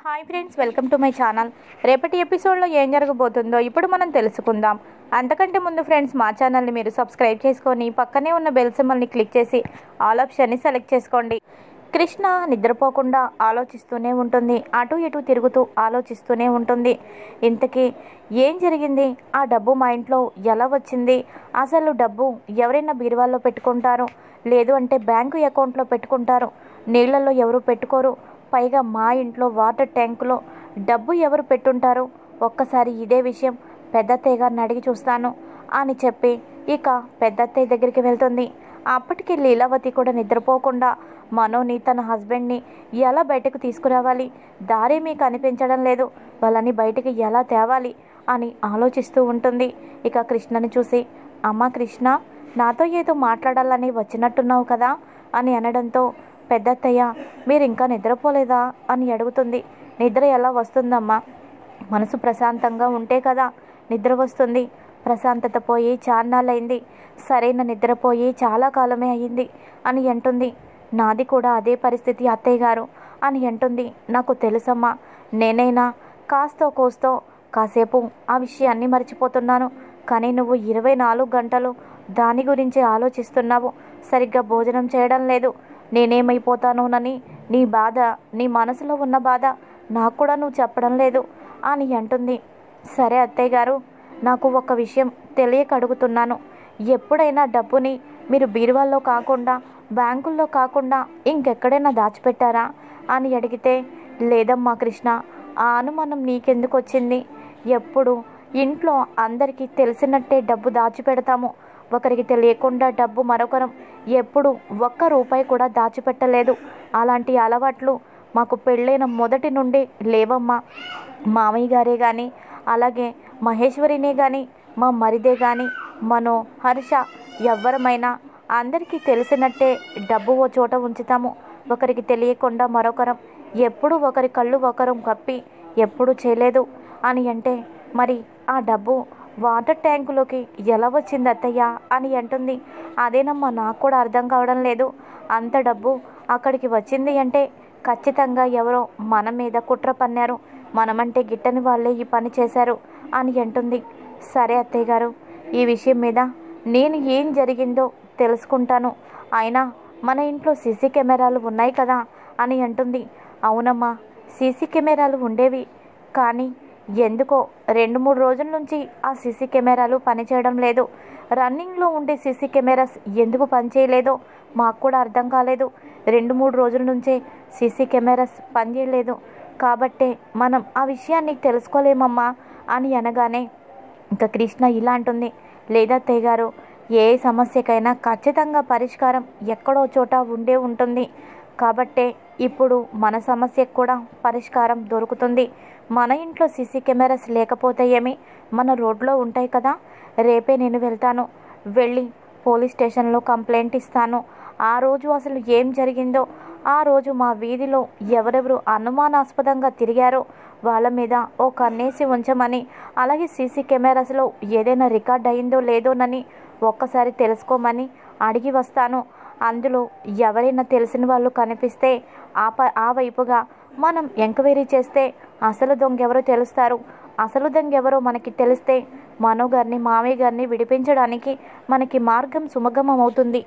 hi friends welcome to my channel రేపటి ఎపిసోడ్లో ఏం జరగబోతుందో ఇప్పుడు మనం తెలుసుకుందాం అంతకంటే ముందు ఫ్రెండ్స్ మా ఛానల్ని మీరు సబ్స్క్రైబ్ చేసుకొని పక్కనే ఉన్న బెల్ సింబల్ని క్లిక్ చేసి ఆల్ ఆప్షన్ని సెలెక్ట్ చేసుకోండి కృష్ణ నిద్రపోకుండా ఆలోచిస్తూనే ఉంటుంది అటు ఇటు తిరుగుతూ ఆలోచిస్తూనే ఉంటుంది ఇంతకీ ఏం జరిగింది ఆ డబ్బు మా ఇంట్లో ఎలా వచ్చింది అసలు డబ్బు ఎవరైనా బీరువాల్లో పెట్టుకుంటారు లేదు అంటే బ్యాంకు అకౌంట్లో పెట్టుకుంటారు నీళ్ళల్లో ఎవరు పెట్టుకోరు పైగా మా ఇంట్లో వాటర్ ట్యాంకులో డబ్బు ఎవరు పెట్టుంటారు ఒక్కసారి ఇదే విషయం పెద్దత్తయ్య గారిని అడిగి చూస్తాను అని చెప్పి ఇక పెద్దత్తయ్య దగ్గరికి వెళ్తుంది అప్పటికి లీలావతి కూడా నిద్రపోకుండా మనోని తన హస్బెండ్ని ఎలా బయటకు తీసుకురావాలి దారి మీకు అనిపించడం లేదు వాళ్ళని బయటికి ఎలా తేవాలి అని ఆలోచిస్తూ ఉంటుంది ఇక కృష్ణని చూసి అమ్మ కృష్ణ నాతో ఏదో మాట్లాడాలని వచ్చినట్టున్నావు కదా అని అనడంతో పెద్దత్తయ్య మీరు ఇంకా నిద్రపోలేదా అని అడుగుతుంది నిద్ర ఎలా వస్తుందమ్మా మనసు ప్రశాంతంగా ఉంటే కదా నిద్ర వస్తుంది ప్రశాంతత పోయి చాన్నాళ్ళయింది సరైన నిద్రపోయి చాలా కాలమే అయ్యింది అని అంటుంది నాది కూడా అదే పరిస్థితి అత్తయ్య గారు అని అంటుంది నాకు తెలుసమ్మా నేనైనా కాస్తో కోస్తో కాసేపు ఆ విషయాన్ని మర్చిపోతున్నాను కానీ నువ్వు ఇరవై నాలుగు గంటలు దాని గురించి ఆలోచిస్తున్నావు సరిగ్గా భోజనం చేయడం లేదు నేనేమైపోతానోనని నీ బాధ నీ మనసులో ఉన్న బాధ నాకు కూడా నువ్వు చెప్పడం లేదు అని అంటుంది సరే అత్తయ్య గారు నాకు ఒక విషయం తెలియక అడుగుతున్నాను ఎప్పుడైనా డబ్బుని మీరు బీరువాల్లో కాకుండా బ్యాంకుల్లో కాకుండా ఇంకెక్కడైనా దాచిపెట్టారా అని అడిగితే లేదమ్మా కృష్ణ ఆ అనుమానం నీకెందుకు వచ్చింది ఎప్పుడు ఇంట్లో అందరికీ తెలిసినట్టే డబ్బు దాచిపెడతాము ఒకరికి తెలియకుండా డబ్బు మరొకరం ఎప్పుడు ఒక్క రూపాయి కూడా దాచిపెట్టలేదు అలాంటి అలవాట్లు మాకు పెళ్ళైన మొదటి నుండి లేవమ్మా మామయ్య గారే కానీ అలాగే మహేశ్వరినే కానీ మా మరిదే కానీ మనో హర్ష ఎవ్వరమైనా అందరికీ తెలిసినట్టే డబ్బు ఓ చోట ఉంచుతాము ఒకరికి తెలియకుండా మరొకరం ఎప్పుడు ఒకరి కళ్ళు ఒకరం కప్పి ఎప్పుడు చేయలేదు అని అంటే మరి ఆ డబ్బు వాటర్ ట్యాంకులోకి ఎలా వచ్చింది అత్తయ్య అని అంటుంది అదేనమ్మా నాకు కూడా అర్థం కావడం లేదు అంత డబ్బు అక్కడికి వచ్చింది అంటే ఖచ్చితంగా ఎవరో మన మీద కుట్ర పన్నారు మనమంటే గిట్టని వాళ్ళే ఈ పని చేశారు అని అంటుంది సరే అత్తయ్య గారు ఈ విషయం మీద నేను ఏం జరిగిందో తెలుసుకుంటాను అయినా మన ఇంట్లో సీసీ కెమెరాలు ఉన్నాయి కదా అని అంటుంది అవునమ్మా సీసీ కెమెరాలు ఉండేవి కానీ ఎందుకో రెండు మూడు రోజుల నుంచి ఆ సీసీ కెమెరాలు పనిచేయడం లేదు రన్నింగ్లో ఉండే సీసీ కెమెరాస్ ఎందుకు పనిచేయలేదో మాకు కూడా అర్థం కాలేదు రెండు మూడు రోజుల నుంచే సీసీ కెమెరాస్ పనిచేయలేదు కాబట్టే మనం ఆ విషయాన్ని తెలుసుకోలేమమ్మా అని అనగానే ఇంకా కృష్ణ ఇలా అంటుంది లేదా గారు ఏ సమస్యకైనా ఖచ్చితంగా పరిష్కారం ఎక్కడో చోట ఉండే ఉంటుంది కాబట్టే ఇప్పుడు మన సమస్యకు కూడా పరిష్కారం దొరుకుతుంది మన ఇంట్లో సీసీ కెమెరాస్ లేకపోతే ఏమి మన రోడ్లో ఉంటాయి కదా రేపే నేను వెళ్తాను వెళ్ళి పోలీస్ స్టేషన్లో కంప్లైంట్ ఇస్తాను ఆ రోజు అసలు ఏం జరిగిందో ఆ రోజు మా వీధిలో ఎవరెవరు అనుమానాస్పదంగా తిరిగారో వాళ్ళ మీద ఓ కన్నేసి ఉంచమని అలాగే సీసీ కెమెరాస్లో ఏదైనా రికార్డ్ అయిందో లేదోనని ఒక్కసారి తెలుసుకోమని అడిగి వస్తాను అందులో ఎవరైనా తెలిసిన వాళ్ళు కనిపిస్తే ఆ ప ఆ వైపుగా మనం ఎంక్వైరీ చేస్తే అసలు దొంగ ఎవరో తెలుస్తారు అసలు దొంగ ఎవరో మనకి తెలిస్తే మనో గారిని మామయ్య గారిని విడిపించడానికి మనకి మార్గం సుమగమం అవుతుంది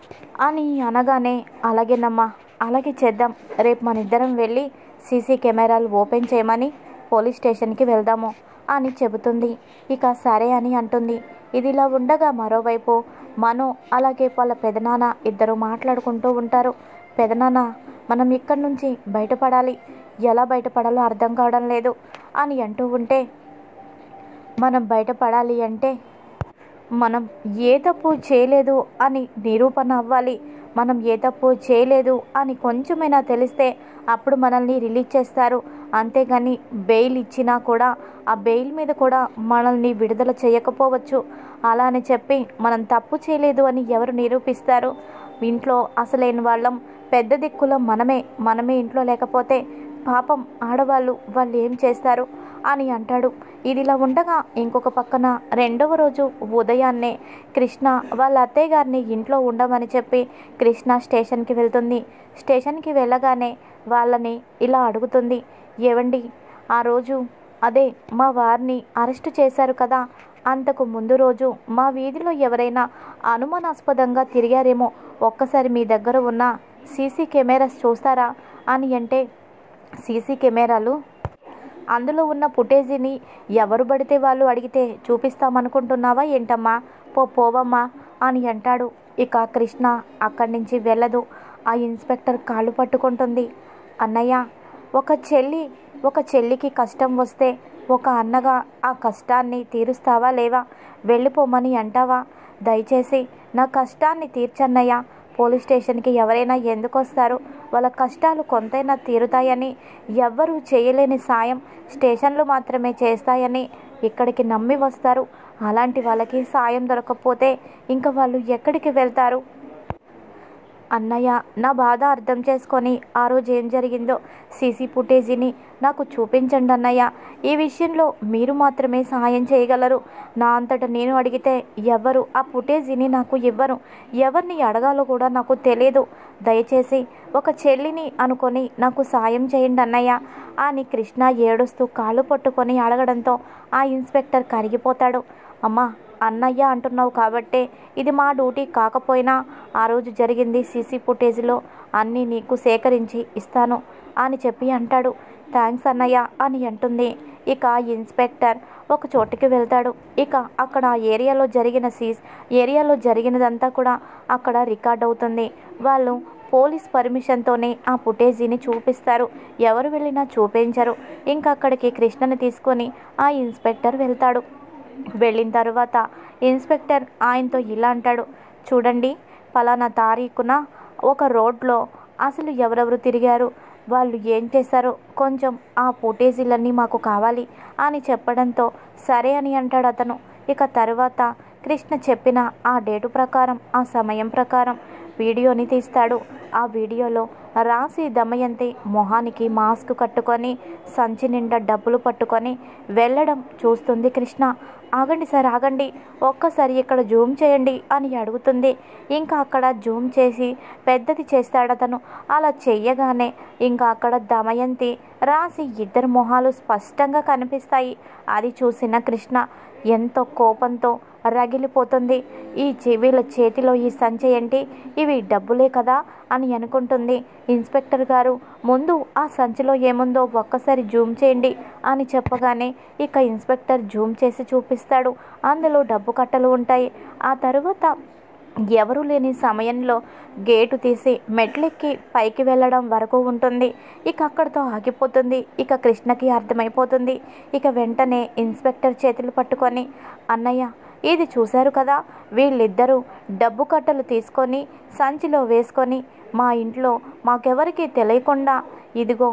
అని అనగానే అలాగేనమ్మా అలాగే చేద్దాం రేపు మన ఇద్దరం వెళ్ళి సీసీ కెమెరాలు ఓపెన్ చేయమని పోలీస్ స్టేషన్కి వెళ్దాము అని చెబుతుంది ఇక సరే అని అంటుంది ఇదిలా ఉండగా మరోవైపు మను అలాగే వాళ్ళ పెదనాన్న ఇద్దరు మాట్లాడుకుంటూ ఉంటారు పెదనాన్న మనం ఇక్కడి నుంచి బయటపడాలి ఎలా బయటపడాలో అర్థం కావడం లేదు అని అంటూ ఉంటే మనం బయటపడాలి అంటే మనం ఏ తప్పు చేయలేదు అని నిరూపణ అవ్వాలి మనం ఏ తప్పు చేయలేదు అని కొంచెమైనా తెలిస్తే అప్పుడు మనల్ని రిలీజ్ చేస్తారు అంతేగాని బెయిల్ ఇచ్చినా కూడా ఆ బెయిల్ మీద కూడా మనల్ని విడుదల చేయకపోవచ్చు అలా అని చెప్పి మనం తప్పు చేయలేదు అని ఎవరు నిరూపిస్తారు ఇంట్లో అసలైన వాళ్ళం పెద్ద దిక్కులో మనమే మనమే ఇంట్లో లేకపోతే పాపం ఆడవాళ్ళు వాళ్ళు ఏం చేస్తారు అని అంటాడు ఇదిలా ఉండగా ఇంకొక పక్కన రెండవ రోజు ఉదయాన్నే కృష్ణ వాళ్ళ అత్తయ్య గారిని ఇంట్లో ఉండమని చెప్పి కృష్ణ స్టేషన్కి వెళ్తుంది స్టేషన్కి వెళ్ళగానే వాళ్ళని ఇలా అడుగుతుంది ఏవండి ఆ రోజు అదే మా వారిని అరెస్ట్ చేశారు కదా అంతకు ముందు రోజు మా వీధిలో ఎవరైనా అనుమానాస్పదంగా తిరిగారేమో ఒక్కసారి మీ దగ్గర ఉన్న సీసీ కెమెరాస్ చూస్తారా అని అంటే సీసీ కెమెరాలు అందులో ఉన్న ఫుటేజీని ఎవరు పడితే వాళ్ళు అడిగితే చూపిస్తామనుకుంటున్నావా ఏంటమ్మా పో పోవమ్మా అని అంటాడు ఇక కృష్ణ అక్కడి నుంచి వెళ్ళదు ఆ ఇన్స్పెక్టర్ కాళ్ళు పట్టుకుంటుంది అన్నయ్య ఒక చెల్లి ఒక చెల్లికి కష్టం వస్తే ఒక అన్నగా ఆ కష్టాన్ని తీరుస్తావా లేవా వెళ్ళిపోమని అంటావా దయచేసి నా కష్టాన్ని తీర్చన్నయ్య పోలీస్ స్టేషన్కి ఎవరైనా ఎందుకు వస్తారు వాళ్ళ కష్టాలు కొంతైనా తీరుతాయని ఎవ్వరూ చేయలేని సాయం స్టేషన్లు మాత్రమే చేస్తాయని ఇక్కడికి నమ్మి వస్తారు అలాంటి వాళ్ళకి సాయం దొరకకపోతే ఇంకా వాళ్ళు ఎక్కడికి వెళ్తారు అన్నయ్య నా బాధ అర్థం చేసుకొని ఆ రోజు ఏం జరిగిందో సీసీ ఫుటేజీని నాకు చూపించండి అన్నయ్య ఈ విషయంలో మీరు మాత్రమే సహాయం చేయగలరు నా అంతట నేను అడిగితే ఎవరు ఆ ఫుటేజీని నాకు ఇవ్వరు ఎవరిని అడగాలో కూడా నాకు తెలియదు దయచేసి ఒక చెల్లిని అనుకొని నాకు సాయం చేయండి అన్నయ్య అని కృష్ణ ఏడుస్తూ కాళ్ళు పట్టుకొని అడగడంతో ఆ ఇన్స్పెక్టర్ కరిగిపోతాడు అమ్మా అన్నయ్య అంటున్నావు కాబట్టే ఇది మా డ్యూటీ కాకపోయినా ఆ రోజు జరిగింది సీసీ ఫుటేజ్లో అన్నీ నీకు సేకరించి ఇస్తాను అని చెప్పి అంటాడు థ్యాంక్స్ అన్నయ్య అని అంటుంది ఇక ఇన్స్పెక్టర్ ఒక చోటుకి వెళ్తాడు ఇక అక్కడ ఆ ఏరియాలో జరిగిన సీస్ ఏరియాలో జరిగినదంతా కూడా అక్కడ రికార్డ్ అవుతుంది వాళ్ళు పోలీస్ పర్మిషన్తోనే ఆ ఫుటేజీని చూపిస్తారు ఎవరు వెళ్ళినా చూపించరు ఇంకా అక్కడికి కృష్ణని తీసుకొని ఆ ఇన్స్పెక్టర్ వెళ్తాడు వెళ్ళిన తర్వాత ఇన్స్పెక్టర్ ఆయనతో ఇలా అంటాడు చూడండి పలానా తారీఖున ఒక రోడ్లో అసలు ఎవరెవరు తిరిగారు వాళ్ళు ఏం చేశారో కొంచెం ఆ ఫుటేజీలన్నీ మాకు కావాలి అని చెప్పడంతో సరే అని అంటాడు అతను ఇక తర్వాత కృష్ణ చెప్పిన ఆ డేటు ప్రకారం ఆ సమయం ప్రకారం వీడియోని తీస్తాడు ఆ వీడియోలో రాసి దమయంతి మొహానికి మాస్క్ కట్టుకొని సంచి నిండా డబ్బులు పట్టుకొని వెళ్ళడం చూస్తుంది కృష్ణ ఆగండి సార్ ఆగండి ఒక్కసారి ఇక్కడ జూమ్ చేయండి అని అడుగుతుంది ఇంకా అక్కడ జూమ్ చేసి పెద్దది చేస్తాడు అతను అలా చెయ్యగానే ఇంకా అక్కడ దమయంతి రాసి ఇద్దరు మొహాలు స్పష్టంగా కనిపిస్తాయి అది చూసిన కృష్ణ ఎంతో కోపంతో రగిలిపోతుంది ఈ చే- వీళ్ళ చేతిలో ఈ సంచి ఏంటి ఇవి డబ్బులే కదా అని అనుకుంటుంది ఇన్స్పెక్టర్ గారు ముందు ఆ సంచిలో ఏముందో ఒక్కసారి జూమ్ చేయండి అని చెప్పగానే ఇక ఇన్స్పెక్టర్ జూమ్ చేసి చూపిస్తాడు అందులో డబ్బు కట్టలు ఉంటాయి ఆ తరువాత ఎవరూ లేని సమయంలో గేటు తీసి మెట్లెక్కి పైకి వెళ్ళడం వరకు ఉంటుంది ఇక అక్కడితో ఆగిపోతుంది ఇక కృష్ణకి అర్థమైపోతుంది ఇక వెంటనే ఇన్స్పెక్టర్ చేతులు పట్టుకొని అన్నయ్య ఇది చూశారు కదా వీళ్ళిద్దరూ డబ్బు కట్టలు తీసుకొని సంచిలో వేసుకొని మా ఇంట్లో మాకెవరికి తెలియకుండా ఇదిగో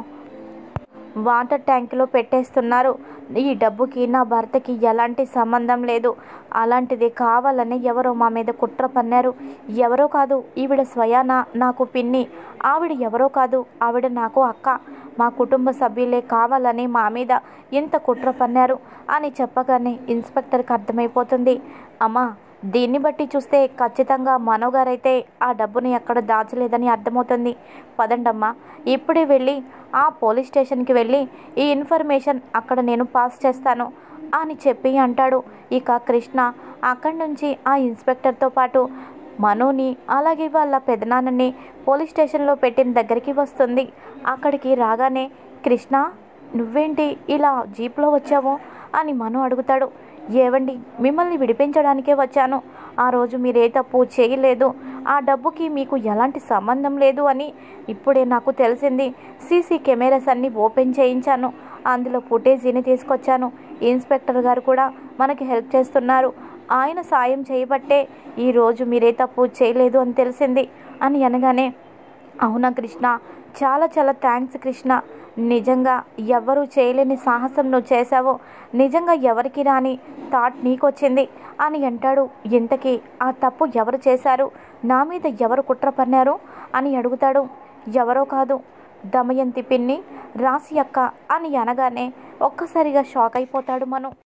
వాటర్ ట్యాంకులో పెట్టేస్తున్నారు ఈ డబ్బుకి నా భర్తకి ఎలాంటి సంబంధం లేదు అలాంటిది కావాలని ఎవరో మా మీద కుట్ర పన్నారు ఎవరో కాదు ఈవిడ స్వయాన నాకు పిన్ని ఆవిడ ఎవరో కాదు ఆవిడ నాకు అక్క మా కుటుంబ సభ్యులే కావాలని మా మీద ఇంత కుట్ర పన్నారు అని చెప్పగానే ఇన్స్పెక్టర్కి అర్థమైపోతుంది అమ్మా దీన్ని బట్టి చూస్తే ఖచ్చితంగా మనోగారైతే ఆ డబ్బుని ఎక్కడ దాచలేదని అర్థమవుతుంది పదండమ్మా ఇప్పుడే వెళ్ళి ఆ పోలీస్ స్టేషన్కి వెళ్ళి ఈ ఇన్ఫర్మేషన్ అక్కడ నేను పాస్ చేస్తాను అని చెప్పి అంటాడు ఇక కృష్ణ అక్కడి నుంచి ఆ ఇన్స్పెక్టర్తో పాటు మనోని అలాగే వాళ్ళ పెదనాన్నని పోలీస్ స్టేషన్లో పెట్టిన దగ్గరికి వస్తుంది అక్కడికి రాగానే కృష్ణ నువ్వేంటి ఇలా జీప్లో వచ్చావు అని మను అడుగుతాడు ఏవండి మిమ్మల్ని విడిపించడానికే వచ్చాను ఆ రోజు మీరే తప్పు చేయలేదు ఆ డబ్బుకి మీకు ఎలాంటి సంబంధం లేదు అని ఇప్పుడే నాకు తెలిసింది సీసీ కెమెరాస్ అన్నీ ఓపెన్ చేయించాను అందులో ఫుటేజీని తీసుకొచ్చాను ఇన్స్పెక్టర్ గారు కూడా మనకి హెల్ప్ చేస్తున్నారు ఆయన సాయం చేయబట్టే ఈరోజు మీరే తప్పు చేయలేదు అని తెలిసింది అని అనగానే అవునా కృష్ణ చాలా చాలా థ్యాంక్స్ కృష్ణ నిజంగా ఎవరు చేయలేని సాహసం నువ్వు చేశావు నిజంగా ఎవరికి రాని థాట్ నీకొచ్చింది అని అంటాడు ఇంతకీ ఆ తప్పు ఎవరు చేశారు నా మీద ఎవరు కుట్ర పన్నారు అని అడుగుతాడు ఎవరో కాదు దమయంతి పిన్ని రాసి అక్క అని అనగానే ఒక్కసారిగా షాక్ అయిపోతాడు మను